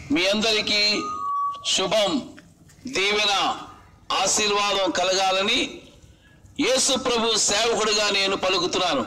మీ అందరికీ శుభం దీవెన ఆశీర్వాదం కలగాలని యేసు ప్రభు సేవకుడిగా నేను పలుకుతున్నాను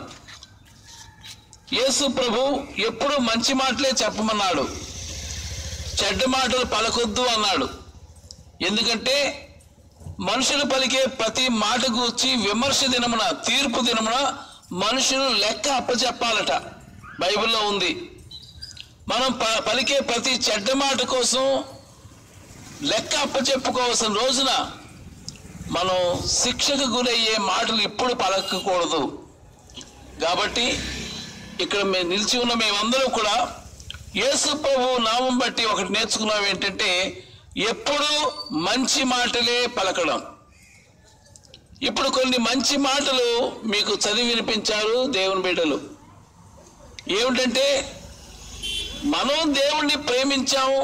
యేసు ప్రభు ఎప్పుడు మంచి మాటలే చెప్పమన్నాడు చెడ్డ మాటలు పలకొద్దు అన్నాడు ఎందుకంటే మనుషులు పలికే ప్రతి మాట గూర్చి విమర్శ దినమున తీర్పు దినమున మనుషులు లెక్క అప్పచెప్పాలట బైబిల్లో ఉంది మనం ప- పలికే ప్రతి చెడ్డ మాట కోసం లెక్క అప్పచెప్పుకోవాల్సిన రోజున మనం శిక్షకు గురయ్యే మాటలు ఇప్పుడు పలకకూడదు కాబట్టి ఇక్కడ మేము నిలిచి ఉన్న మేమందరం కూడా యేసు ప్రభు నామం బట్టి ఒకటి నేర్చుకున్నాం ఏంటంటే ఎప్పుడూ మంచి మాటలే పలకడం ఇప్పుడు కొన్ని మంచి మాటలు మీకు చదివి వినిపించారు దేవుని బిడ్డలు ఏమిటంటే మనం దేవుణ్ణి ప్రేమించాము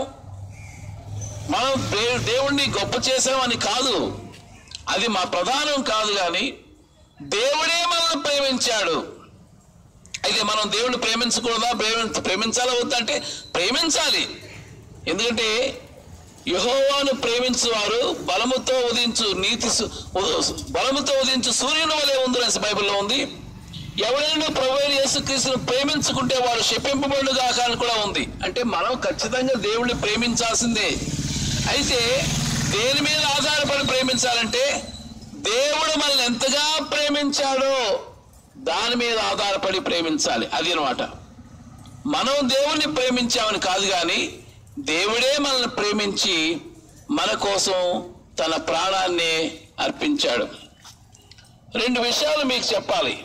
మనం దే- దేవుణ్ణి గొప్ప చేసామని కాదు అది మా ప్రధానం కాదు కానీ దేవుడే మనల్ని ప్రేమించాడు అయితే మనం దేవుణ్ణి ప్రేమించకూడదా ప్రేమించ ప్రేమించాలా వద్దా అంటే ప్రేమించాలి ఎందుకంటే యహోవాను ప్రేమించువారు బలముతో ఉదించు నీతి సు- ఉ- బలముతో ఉదించు సూర్యుని వలె ఉందని బైబిల్లో ఉంది ఎవరైనా ప్రభు అయిన యేసుక్రీస్తును ప్రేమించుకుంటే వారు శపింపబడుగా అని కూడా ఉంది అంటే మనం ఖచ్చితంగా దేవుణ్ణి ప్రేమించాల్సిందే అయితే దేని మీద ఆధారపడి ప్రేమించాలంటే దేవుడు మనల్ని ఎంతగా ప్రేమించాడో దాని మీద ఆధారపడి ప్రేమించాలి అది అనమాట మనం దేవుణ్ణి ప్రేమించామని కాదు కానీ దేవుడే మనల్ని ప్రేమించి మన కోసం తన ప్రాణాన్ని అర్పించాడు రెండు విషయాలు మీకు చెప్పాలి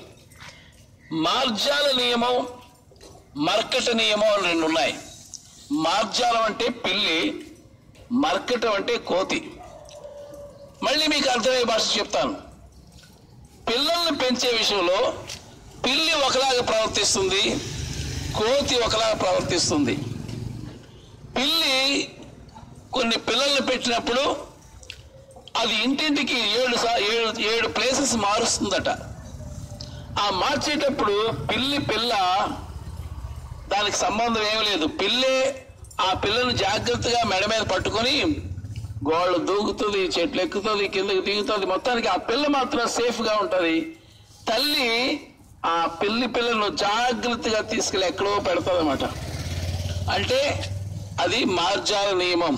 మార్జాల నియమం మర్కట నియమం అని రెండు ఉన్నాయి మార్జాలం అంటే పిల్లి మర్కటం అంటే కోతి మళ్ళీ మీకు అర్థమయ్యే భాష చెప్తాను పిల్లల్ని పెంచే విషయంలో పిల్లి ఒకలాగా ప్రవర్తిస్తుంది కోతి ఒకలాగా ప్రవర్తిస్తుంది పిల్లి కొన్ని పిల్లల్ని పెట్టినప్పుడు అది ఇంటింటికి ఏడు సా- ఏడు ఏడు ప్లేసెస్ మారుస్తుందట ఆ మార్చేటప్పుడు పిల్లి పిల్ల దానికి సంబంధం ఏమీ లేదు పిల్లే ఆ పిల్లను జాగ్రత్తగా మెడ మీద పట్టుకొని గోళ్ళు దూకుతుంది చెట్లు ఎక్కుతుంది కిందకి దిగుతుంది మొత్తానికి ఆ పిల్ల మాత్రం సేఫ్ గా ఉంటది తల్లి ఆ పిల్లి పిల్లను జాగ్రత్తగా తీసుకెళ్ళి ఎక్కడో పెడతాదన్నమాట అంటే అది మార్జాల నియమం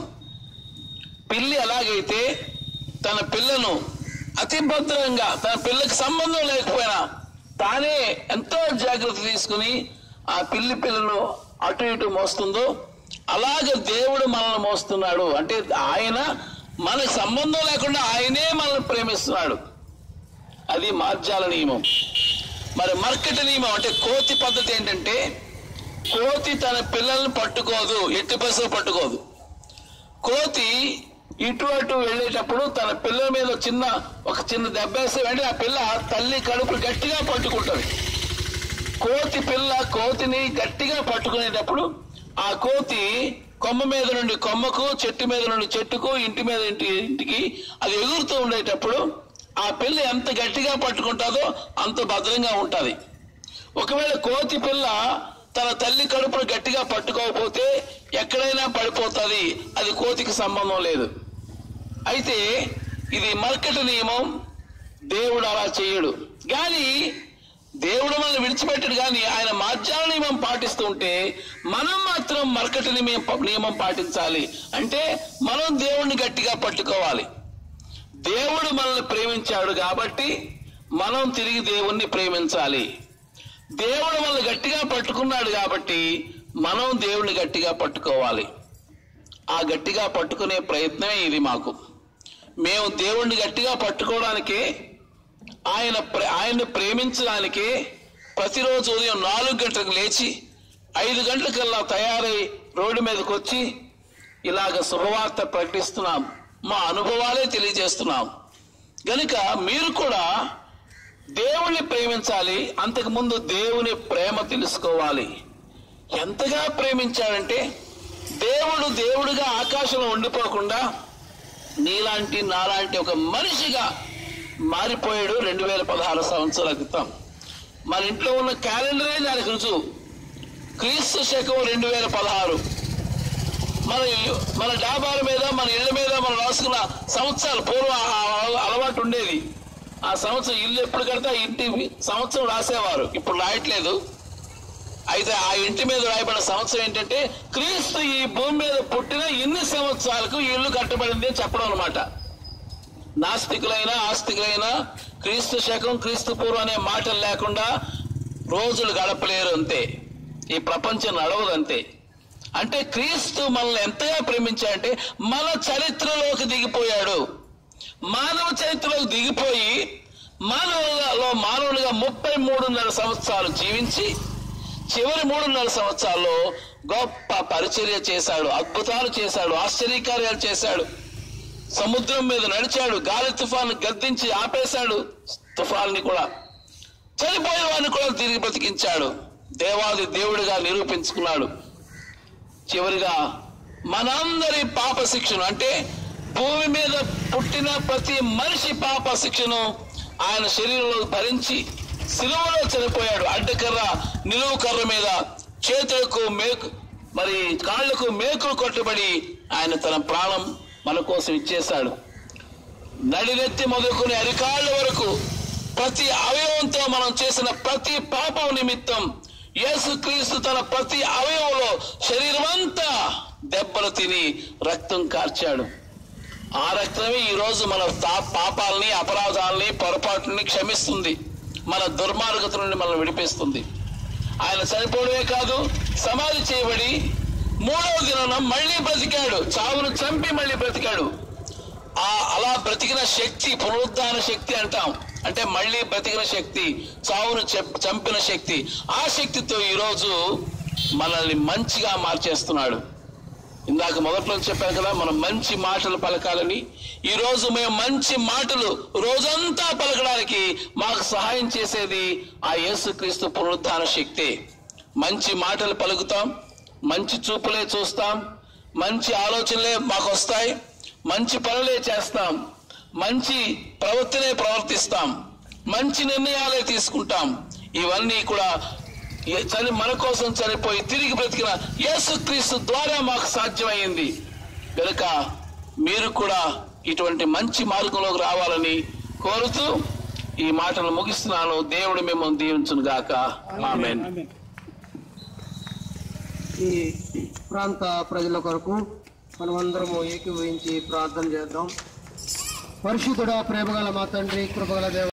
పిల్లి ఎలాగైతే తన పిల్లను అతి భద్రంగా తన పిల్లకి సంబంధం లేకపోయినా తానే ఎంతో జాగ్రత్త తీసుకుని ఆ పిల్లి పిల్లను అటు ఇటు మోస్తుందో అలాగే దేవుడు మనల్ని మోస్తున్నాడు అంటే ఆయన మనకు సంబంధం లేకుండా ఆయనే మనల్ని ప్రేమిస్తున్నాడు అది మార్జాల నియమం మరి మర్కట నియమం అంటే కోతి పద్ధతి ఏంటంటే కోతి తన పిల్లల్ని పట్టుకోదు ఎట్టి బస్సులు పట్టుకోదు కోతి ఇటు అటు వెళ్ళేటప్పుడు తన పిల్లల మీద చిన్న ఒక చిన్న దెబ్బ వేస్తే వెంటనే ఆ పిల్ల తల్లి కడుపు గట్టిగా పట్టుకుంటుంది కోతి పిల్ల కోతిని గట్టిగా పట్టుకునేటప్పుడు ఆ కోతి కొమ్మ మీద నుండి కొమ్మకు చెట్టు మీద నుండి చెట్టుకు ఇంటి మీద ఇంటి ఇంటికి అది ఎగురుతూ ఉండేటప్పుడు ఆ పిల్ల ఎంత గట్టిగా పట్టుకుంటుందో అంత భద్రంగా ఉంటుంది ఒకవేళ కోతి పిల్ల తన తల్లి కడుపును గట్టిగా పట్టుకోకపోతే ఎక్కడైనా పడిపోతుంది అది కోతికి సంబంధం లేదు అయితే ఇది మర్కట నియమం దేవుడు అలా చేయడు కానీ దేవుడు మనల్ని విడిచిపెట్టడు కానీ ఆయన మార్జాల నియమం పాటిస్తుంటే మనం మాత్రం మర్కట నియమం నియమం పాటించాలి అంటే మనం దేవుణ్ణి గట్టిగా పట్టుకోవాలి దేవుడు మనల్ని ప్రేమించాడు కాబట్టి మనం తిరిగి దేవుణ్ణి ప్రేమించాలి దేవుడు మనల్ని గట్టిగా పట్టుకున్నాడు కాబట్టి మనం దేవుణ్ణి గట్టిగా పట్టుకోవాలి ఆ గట్టిగా పట్టుకునే ప్రయత్నమే ఇది మాకు మేము దేవుణ్ణి గట్టిగా పట్టుకోవడానికి ఆయన ప్ర- ఆయన్ని ప్రేమించడానికి ప్రతిరోజు ఉదయం నాలుగు గంటలకు లేచి ఐదు గంటలకల్లా తయారై రోడ్డు మీదకి వచ్చి ఇలాగ శుభవార్త ప్రకటిస్తున్నాం మా అనుభవాలే తెలియజేస్తున్నాం గనుక మీరు కూడా దేవుణ్ణి ప్రేమించాలి అంతకు ముందు దేవుని ప్రేమ తెలుసుకోవాలి ఎంతగా ప్రేమించాడంటే దేవుడు దేవుడిగా ఆకాశంలో ఉండిపోకుండా నీలాంటి నాలాంటి ఒక మనిషిగా మారిపోయాడు రెండు వేల పదహారు సంవత్సరాల క్రితం మన ఇంట్లో ఉన్న క్యాలెండరే దానికి రుజువు క్రీస్తు శకం రెండు వేల పదహారు మన ఇల్లు మన డాబాల మీద మన ఇళ్ళ మీద మనం రాసుకున్న సంవత్సరాలు పూర్వం ఆ అల- అలవాటు ఉండేది ఆ సంవత్సరం ఇల్లు ఎప్పుడు కడితే ఆ ఇంటి సంవత్సరం రాసేవారు ఇప్పుడు రాయట్లేదు అయితే ఆ ఇంటి మీద రాయబడిన సంవత్సరం ఏంటంటే క్రీస్తు ఈ భూమి మీద పుట్టిన ఇన్ని సంవత్సరాలకు ఈ ఇల్లు కట్టబడింది అని చెప్పడం అనమాట నాస్తికులైనా ఆస్తికులైనా క్రీస్తు శకం క్రీస్తు పూర్వం అనే మాటలు లేకుండా రోజులు గడపలేరు అంతే ఈ ప్రపంచం నడవదు అంతే అంటే క్రీస్తు మనల్ని ఎంతగా ప్రేమించాడంటే మన చరిత్రలోకి దిగిపోయాడు మానవ చరిత్రలోకి దిగిపోయి మానవులలో మానవుడిగా ముప్పై మూడున్నర సంవత్సరాలు జీవించి చివరి మూడున్నర సంవత్సరాల్లో గొప్ప పరిచర్య చేశాడు అద్భుతాలు చేశాడు ఆశ్చర్యకార్యాలు చేశాడు సముద్రం మీద నడిచాడు గాలి తుఫాను గద్దించి ఆపేశాడు తుఫాన్ని కూడా చనిపోయిన వాడిని కూడా తిరిగి బ్రతికించాడు దేవాది దేవుడిగా నిరూపించుకున్నాడు చివరిగా మనందరి పాప శిక్షను అంటే భూమి మీద పుట్టిన ప్రతి మనిషి పాప శిక్షను ఆయన శరీరంలో భరించి సిలువలో చనిపోయాడు అడ్డకర్ర నిలువు కర్ర మీద చేతులకు మేకు మరి కాళ్లకు మేకులు కొట్టబడి ఆయన తన ప్రాణం మన కోసం ఇచ్చేశాడు నడినెత్తి మొదలుకొని అరికాళ్ళ వరకు ప్రతి అవయవంతో మనం చేసిన ప్రతి పాపం నిమిత్తం యేసుక్రీస్తు తన ప్రతి అవయవంలో శరీరం అంతా దెబ్బలు తిని రక్తం కార్చాడు ఆ రక్తమే ఈ రోజు మన తా- పాపాలని అపరాధాలని పొరపాట్లని క్షమిస్తుంది మన దుర్మార్గత నుండి మనం విడిపిస్తుంది ఆయన చనిపోవడమే కాదు సమాధి చేయబడి మూడవ దిన మళ్ళీ బ్రతికాడు చావును చంపి మళ్ళీ బ్రతికాడు ఆ అలా బ్రతికిన శక్తి పునరుద్ధాన శక్తి అంటాం అంటే మళ్ళీ బ్రతికిన శక్తి చావును చెప్- చంపిన శక్తి ఆ శక్తితో ఈరోజు మనల్ని మంచిగా మార్చేస్తున్నాడు ఇందాక మొదట్లో చెప్పాను కదా మనం మంచి మాటలు పలకాలని ఈ రోజు మేము మంచి మాటలు రోజంతా పలకడానికి మాకు సహాయం చేసేది ఆ యేసుక్రీస్తు పునరుద్ధాన శక్తే మంచి మాటలు పలుకుతాం మంచి చూపులే చూస్తాం మంచి ఆలోచనలే మాకు వస్తాయి మంచి పనులే చేస్తాం మంచి ప్రవర్తనే ప్రవర్తిస్తాం మంచి నిర్ణయాలే తీసుకుంటాం ఇవన్నీ కూడా ఏ- చని మన కోసం చనిపోయి తిరిగి బ్రతికిన యేసుక్రీస్తు ద్వారా మాకు సాధ్యమైంది కనుక మీరు కూడా ఇటువంటి మంచి మార్గంలోకి రావాలని కోరుతూ ఈ మాటలు ముగిస్తున్నాను దేవుడు మిమ్మల్ని దీవించును గాక ఆమెన్ ఈ ప్రాంత ప్రజల కొరకు మనమందరము ఏకీభవించి ప్రార్థన చేద్దాం పరిశుద్ధుడా ప్రేమగల మా తండ్రి కృపగల దేవ